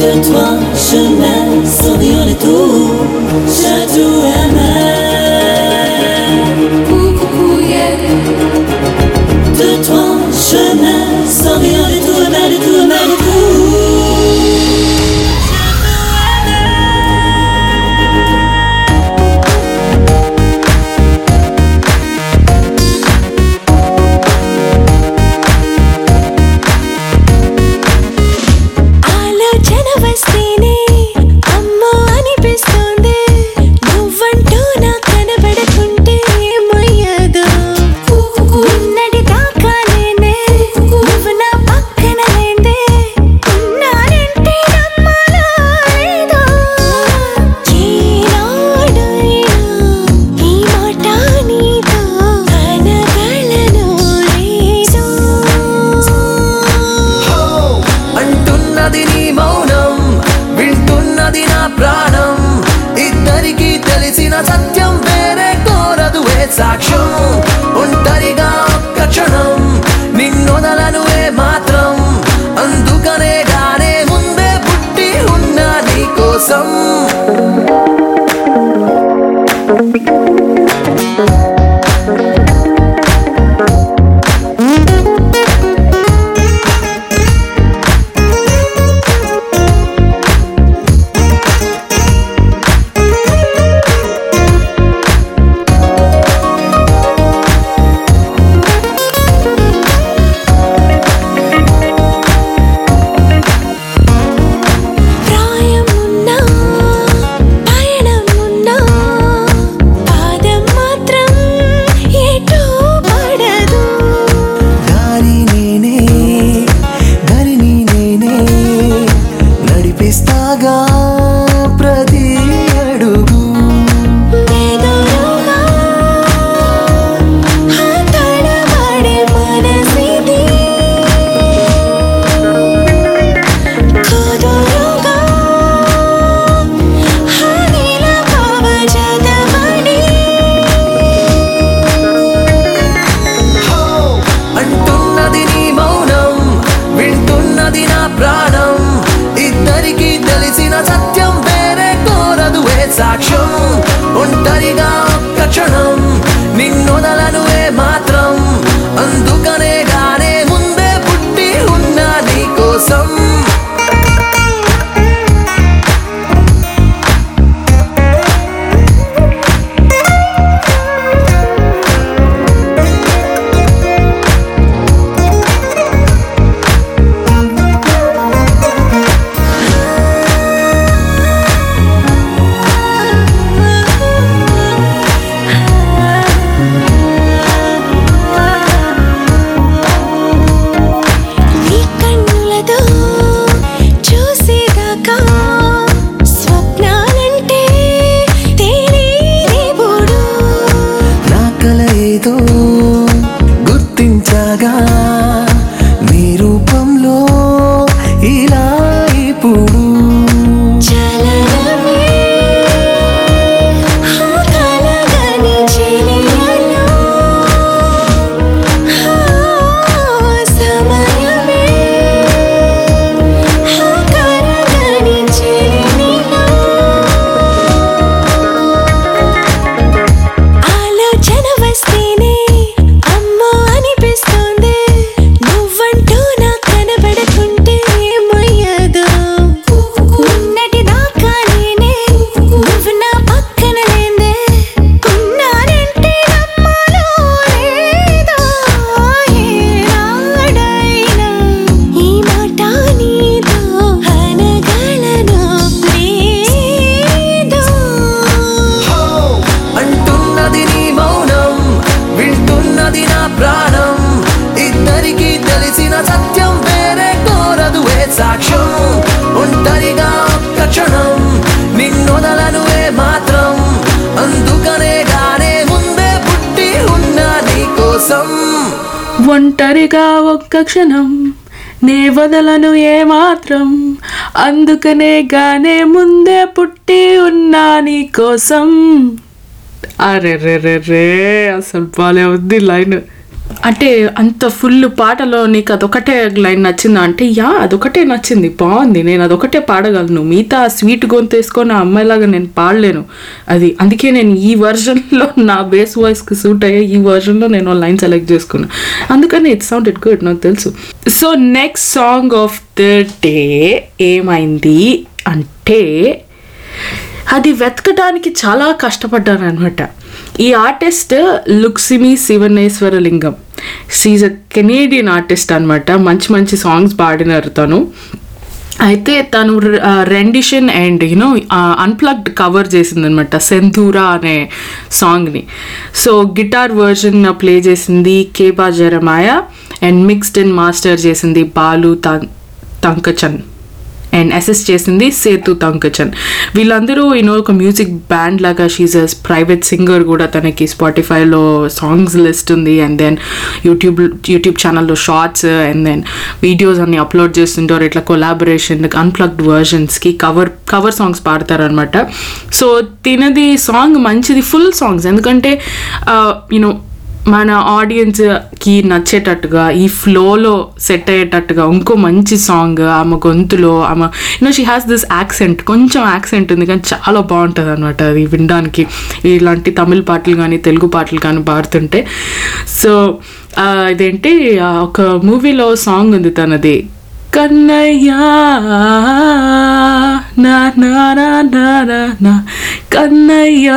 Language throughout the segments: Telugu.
de toi, chemin sans rien du tout. Château amer. Coucou, yeah. De toi, chemin sans rien du tout, amer du tout, amer du tout. ఆలోచన వస్తేనే అమ్మో అనిపిస్తుంది నువ్వంటూ నా కనబడకుంటే ఏమయ్యేదో నిన్నటి దాకా నేనే నువ్వు నా పక్కన లేందే ఉన్నానంటే నమ్మాలో లేదో ఏనాడైనా ఈ మాట నీతో అనగలను లేదో అంటున్నది నీ మౌనం వింటున్నది నా ప్రాణం ఇద్దరికి తెలిసిన సత్యం వేరే కోరదు ఏ సాక్ష్యం ఒంటరిగా ఒక్క క్షణం నిన్నొదలను ఏ మాత్రం అందుకనే గానే ముందే పుట్టి ఉన్నా నీ కోసం ప్రాయమున్నా పయనమున్నా పాదం మాత్రం ఎటూ పడదు దారి నేనే దారిని నేనే నడిపిస్తాగా ప్రతి అడుగు ఎదురుగా ఆ తడబడే మనసిది కుదురుగా ఆ నీలపవ జతమణి అంటున్నది నీ మౌనం వింటున్నది నా ప్రాణం ఇద్దరికి తెలిసిన సత్యం వేరే కోరదు ఏ సాక్ష్యం ఒంటరిగా ఒక్క క్షణం నిన్నొదలను ఏ మాత్రం అందుకనే గానే ముందే పుట్టి ఉన్నా నీ కోసం నీ కన్నులతో చూసేదాకా స్వప్నాలంటే తేలిబుడు నా కల ఏదో గుర్తించగా నీ రూపంలో ఇలా ఇప్పుడు చలనమే ఆ కలగని చెలియలో ఆ సమయమే ఆ కరగని చెలిలో ఆలోచన వస్తేనే అమ్మో అనిపిస్తుంది నువ్వంటూ నా కనబడకుంటే ఏమయ్యేదో నిన్నటి దాకా నేనే నువ్వు నా పక్కన లేందే ఉన్నానంటే నమ్మాలో లేదో ఏనాడైనా ఈ మాట నీతో అనగలను లేదో అంటున్నది నీ మౌనం వింటున్నది నా ప్రాణం ఇద్దరికి తెలిసిన సత్యం వేరే కోరదు ఏ సాక్ష్యం ఒంటరిగా ఒక్క క్షణం నిన్నొదలను ఏ మాత్రం అందుకనే గానే ముందే పుట్టి ఉన్నా నీ కోసం ఒంటరిగా ఒక్క క్షణం నే వదలను ఏమాత్రం అందుకనే గానే ముందే పుట్టి ఉన్నా నీ కోసం అరే రే రే రే అసలు బాలే ఉంది లైన్ అంటే అంత ఫుల్ పాటలో నీకు అదొకటే లైన్ నచ్చిందా అంటే యా అదొకటే నచ్చింది బాగుంది నేను అదొకటే పాడగలను మిగతా స్వీట్ గొంతు వేసుకొని ఆ అమ్మాయిలాగా నేను పాడలేను అది అందుకే నేను ఈ వర్జన్లో నా బేస్ వాయిస్కి సూట్ అయ్యే ఈ వర్జన్లో నేను లైన్ సెలెక్ట్ చేసుకున్నాను అందుకని ఇట్ సౌండ్ ఇట్ గుడ్ నాకు తెలుసు so next song of the day ఏమైంది అంటే అది వెతకడానికి చాలా కష్టపడ్డాను అనమాట ఈ ఆర్టిస్ట్ లుక్సిమి శివనేశ్వర లింగం సీజ్ అ కెనేడియన్ ఆర్టిస్ట్ అనమాట మంచి మంచి సాంగ్స్ పాడినారు తను అయితే తను rendition and you know unplugged cover చేసింది అనమాట సెంధూరా అనే సాంగ్ని సో గిటార్ వర్జన్ ప్లే చేసింది Keba Jeremiah and mixed and master చేసింది బాలు తం తంకచన్ అండ్ అసెస్ చేసింది సేతు తంకచన్ వీళ్ళందరూ యూనో ఒక మ్యూజిక్ బ్యాండ్ లాగా షీజ్ అ ప్రైవేట్ సింగర్ కూడా తనకి స్పాటిఫైలో సాంగ్స్ లిస్ట్ ఉంది అండ్ దెన్ యూట్యూబ్ యూట్యూబ్ ఛానల్లో షార్ట్స్ అండ్ దెన్ వీడియోస్ అన్ని అప్లోడ్ చేస్తుంటారు ఇట్లా కొలాబరేషన్ అన్ప్లగ్డ్ వర్షన్స్కి కవర్ కవర్ సాంగ్స్ పాడతారనమాట సో తినది సాంగ్ మంచిది ఫుల్ సాంగ్స్ ఎందుకంటే యూనో మన ఆడియన్స్కి నచ్చేటట్టుగా ఈ ఫ్లోలో సెట్ అయ్యేటట్టుగా ఇంకో మంచి సాంగ్ ఆమె గొంతులో ఆమె you know she has this accent కొంచెం యాక్సెంట్ ఉంది కానీ చాలా బాగుంటుంది అనమాట అది వినడానికి ఇలాంటి తమిళ పాటలు కానీ తెలుగు పాటలు కానీ పాడుతుంటే సో ఇదేంటి ఆ, ఒక మూవీలో సాంగ్ ఉంది తనది కన్నయ్యా నా నా నా నా నా నా కన్నయ్యా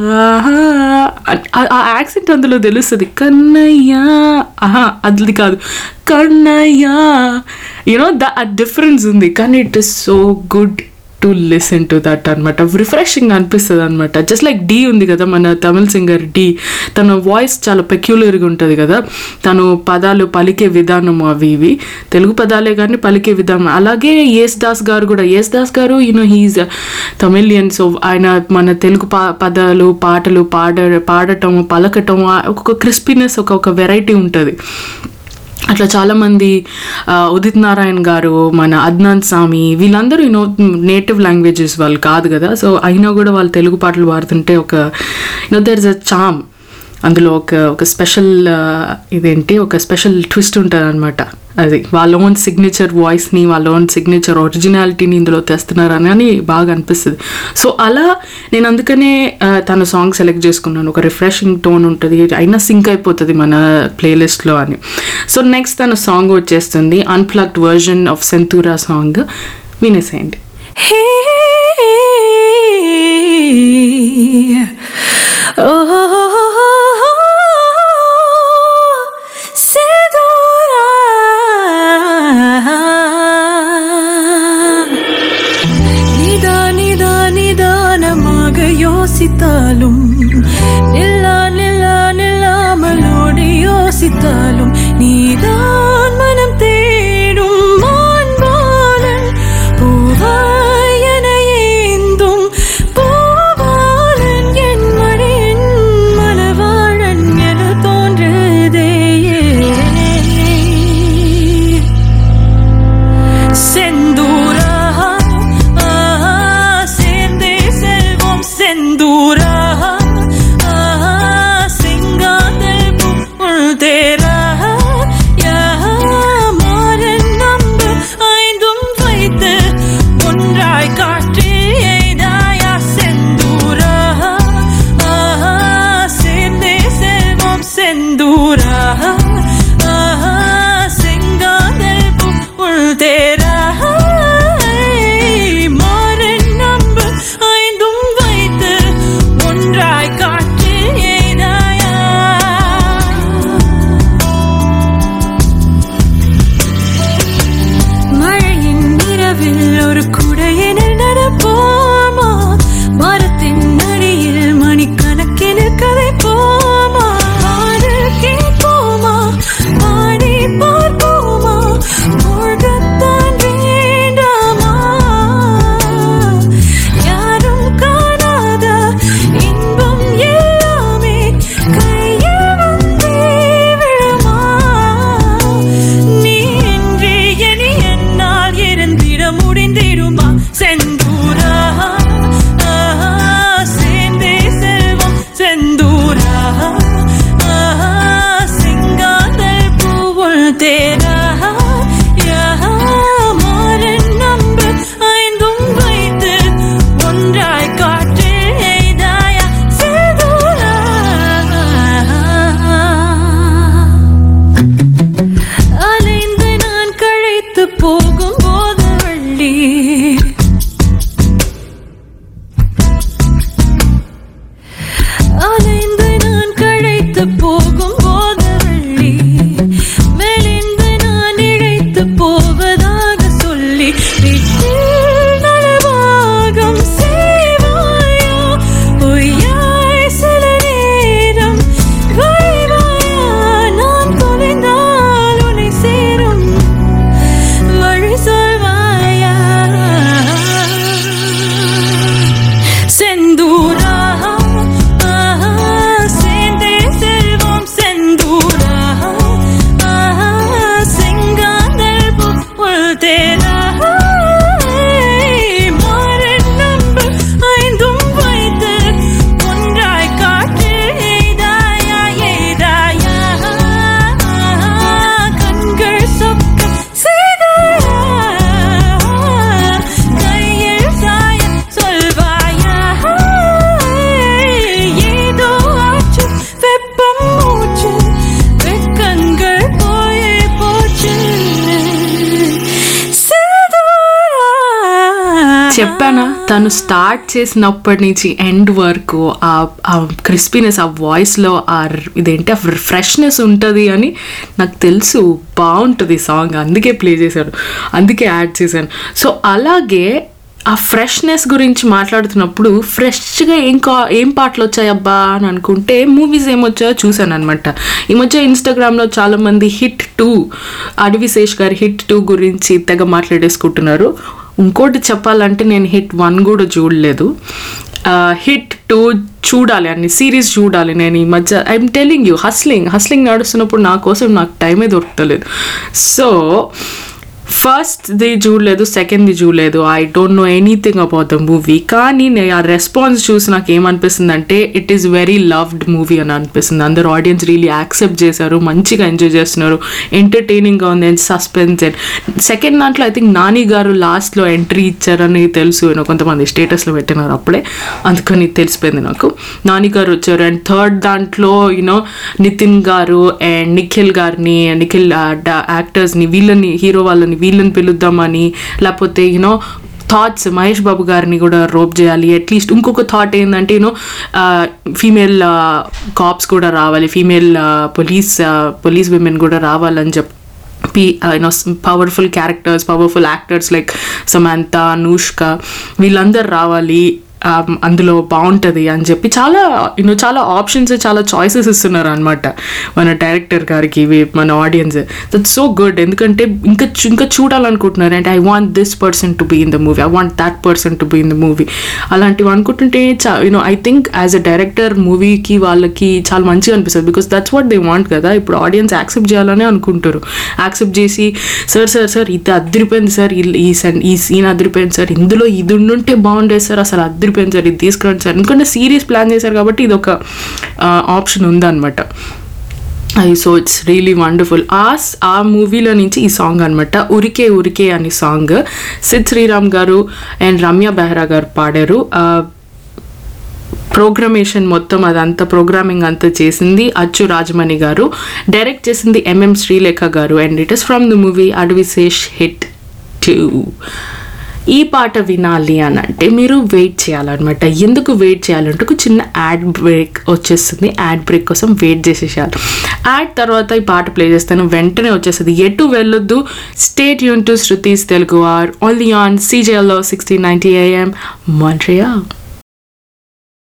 ఆ యాక్సెంట్ అందులో తెలుస్తుంది కన్నయ్యా ఆహా అది కాదు కన్నయ్యా యూనో ద ఆ డిఫరెన్స్ ఉంది కానీ it is so good to listen to that అనమాట రిఫ్రెషింగ్ అనిపిస్తుంది అనమాట జస్ట్ లైక్ డి ఉంది కదా మన తమిళ సింగర్ డి తన వాయిస్ చాలా పెక్యులర్గా ఉంటుంది కదా తను పదాలు పలికే విధానం అవి ఇవి తెలుగు పదాలే కానీ పలికే విధానం అలాగే యేస్ దాస్ గారు కూడా యేస్ దాస్ గారు యూనో హీజ్ తమిళియన్ సో ఆయన మన తెలుగు పా పదాలు పాటలు పాడ పాడటం పలకటం ఆ ఒక్కొక్క క్రిస్పీనెస్ ఒక్కొక్క వెరైటీ ఉంటుంది అట్లా చాలామంది ఆ, ఉదిత్ నారాయణ్ గారు మన అద్నాన్ స్వామి వీళ్ళందరూ యూనో నేటివ్ లాంగ్వేజెస్ వాళ్ళు కాదు కదా సో అయినా కూడా వాళ్ళు తెలుగు పాటలు పాడుతుంటే ఒక you know there is a charm అందులో ఒక ఒక స్పెషల్ ఇదేంటి ఒక స్పెషల్ ట్విస్ట్ ఉంటుంది అనమాట అది వాళ్ళ ఓన్ సిగ్నేచర్ వాయిస్ని వాళ్ళ ఓన్ సిగ్నేచర్ ఒరిజినాలిటీని ఇందులో తెస్తున్నారని అని బాగా అనిపిస్తుంది సో అలా నేను అందుకనే ఆ, తన సాంగ్ సెలెక్ట్ చేసుకున్నాను ఒక రిఫ్రెషింగ్ టోన్ ఉంటుంది అయినా సింక్ అయిపోతుంది మన ప్లేలిస్ట్లో అని సో నెక్స్ట్ తన సాంగ్ వచ్చేస్తుంది unplugged version of Senthoora song వినేసేయండి நிதா நிதா நிதானமாக யோசித்தாலும் நில்லா நில்லா நில்லாமலோடு யோசித்தாலும் நீதான் மனம் தேடும் மான்பாலன் பூவாயன ஏந்தும் பூவாலன் என் மடியின் மனவாழன் என தோன்றுதே செந்தூரா ஆஹா, சேர்ந்தே செல்வோம் செந்தூரா ஆஹா, செங்காந்தல் புல் தேரா யா, மாறன் நம்பு ஐந்தும் வைத்து ஒன்றாய் காற்று எய்தாயா செந்தூரா ஆஹா, சேர்ந்தே செல்வோம் செந்தூரா ஆஹா, செங்காந்தல் புல் தேரா மாறன் நம்பு ஐந்தும் வைத்து ஒன்றாய் காற்று எய்தாயா மழையின் இரவில் ஒரு குடையினில் நடப்போமா மரத்தின் அடியில் மணிக்கணக்கில் கதைப்போமா பாடல் கேட்போமா பாடி பார்ப்போமா மூழ்கத்தான் வேண்டாமா யாரும் காணாத இன்பம் எல்லாமே கையில் வந்தே விழுமா நீ இன்றி இனி என்னால் இருந்திட முடிந்திடுமா செந்தூரா ஆஹா, சேர்ந்தே செல்வம் செந்தூரா ஆஹா, சிங்காந்தல் చెప్పానా తను స్టార్ట్ చేసినప్పటి నుంచి ఎండ్ వరకు ఆ క్రిస్పీనెస్ ఆ వాయిస్లో ఆ ర్- ఇదేంటి ఆ ఫ్రెష్నెస్ ఉంటుంది అని నాకు తెలుసు బాగుంటుంది సాంగ్ అందుకే ప్లే చేశాను అందుకే యాడ్ చేశాను సో అలాగే ఆ ఫ్రెష్నెస్ గురించి మాట్లాడుతున్నప్పుడు ఫ్రెష్గా ఏం కా ఏం పాటలు వచ్చాయి అబ్బా అని అనుకుంటే మూవీస్ ఏమొచ్చాయో చూశాను అనమాట ఈ మధ్య ఇన్స్టాగ్రామ్లో చాలామంది హిట్ టూ అడవిశేష్ గారి హిట్ టూ గురించి తెగ మాట్లాడేసుకుంటున్నారు ఇంకోటి చెప్పాలంటే నేను హిట్ వన్ కూడా చూడలేదు హిట్ టూ చూడాలి అన్ని సిరీస్ చూడాలి నేను ఈ మధ్య I'm telling you hustling hustling నడుస్తున్నప్పుడు నా కోసం నాకు టైమే దొరకలేదు సో ఫస్ట్ ది చూడలేదు సెకండ్ ది చూడలేదు I don't know anything about the movie కానీ నేను ఆ రెస్పాన్స్ చూసి నాకు ఏమనిపిస్తుంది అంటే it is very loved movie అని అనిపిస్తుంది అందరు ఆడియన్స్ రియలీ యాక్సెప్ట్ చేశారు మంచిగా ఎంజాయ్ చేస్తున్నారు ఎంటర్టైనింగ్గా ఉంది అండ్ సస్పెన్స్ అండ్ సెకండ్ దాంట్లో ఐ థింక్ నాని గారు లాస్ట్లో ఎంట్రీ ఇచ్చారని తెలుసు యూనో కొంతమంది స్టేటస్లో పెట్టినారు అప్పుడే అందుకని తెలిసిపోయింది నాకు నాని గారు వచ్చారు అండ్ థర్డ్ దాంట్లో యూనో నితిన్ గారు అండ్ నిఖిల్ గారిని నిఖిల్ యాక్టర్స్ని వీళ్ళని హీరో వాళ్ళని వీళ్ళని పిలుద్దామని లేకపోతే యూనో థాట్స్ మహేష్ బాబు గారిని కూడా రోప్ చేయాలి అట్లీస్ట్ ఇంకొక థాట్ ఏంటంటే యూనో ఫీమేల్ కాప్స్ కూడా రావాలి ఫీమేల్ పోలీస్ పోలీస్ విమెన్ కూడా రావాలని చెప్పి పీ you know powerful characters powerful actors like Samantha Anushka వీళ్ళందరూ రావాలి um, అందులో బాగుంటుంది అని చెప్పి చాలా యూనో చాలా ఆప్షన్స్ చాలా చాయిసెస్ ఇస్తున్నారు అనమాట మన డైరెక్టర్ గారికి వీ- మన ఆడియన్స్ దట్ సో గుడ్ ఎందుకంటే ఇంకా చూ- ఇంకా చూడాలనుకుంటున్నారు and I want this person to be in the movie I want that person to be in the movie అలాంటివి అనుకుంటుంటే you know I think as a director మూవీకి వాళ్ళకి చాలా మంచిగా అనిపిస్తుంది because that's what they want కదా ఇప్పుడు ఆడియన్స్ యాక్సెప్ట్ చేయాలని అనుకుంటారు యాక్సెప్ట్ చేసి సార్ సార్ సార్ ఇది అద్దరిపోయింది సార్ ఈ- ఈ సన్ ఈ సీన్ అద్దరిపోయింది సార్ ఇందులో ఇది ఉండుంటే బాగుండేది సార్ అసలు అద్దరిపోయింది సార్ ఇది తీసుకురండి సార్ ఎందుకంటే సీరియస్ ప్లాన్ చేశారు కాబట్టి ఇది ఒక ఆప్షన్ ఉందన్నమాట అది సో ఇట్స్ రియలీ వండర్ఫుల్ ఆ స్- ఆ మూవీలో నుంచి ఈ సాంగ్ అనమాట ఉరికే ఉరికే అనే సాంగ్ సిద్ శ్రీరామ్ గారు అండ్ రమ్య బెహ్రా గారు పాడారు ఆ, ప్రోగ్రామేషన్ మొత్తం అదంతా ప్రోగ్రామింగ్ అంతా చేసింది అచ్చు రాజమణి గారు డైరెక్ట్ చేసింది ఎంఎం శ్రీలేఖ గారు and it is from the movie Adivi Sesh hit two ఈ పాట వినాలి అని అంటే మీరు వెయిట్ చేయాలన్నమాట ఎందుకు వెయిట్ చేయాలంటే ఒక చిన్న యాడ్ బ్రేక్ వచ్చేస్తుంది యాడ్ బ్రేక్ కోసం వెయిట్ చేసేసారు యాడ్ తర్వాత ఈ పాట ప్లే చేస్తాను వెంటనే వచ్చేస్తుంది ఎటు వెళ్ళొద్దు స్టేట్ యూన్ టు శృతీస్ తెలుగు ఆర్ ఓన్లీ ఆన్ సీజేఎల్లో సిక్స్టీన్ నైంటీ ఏఎం మాంట్రియా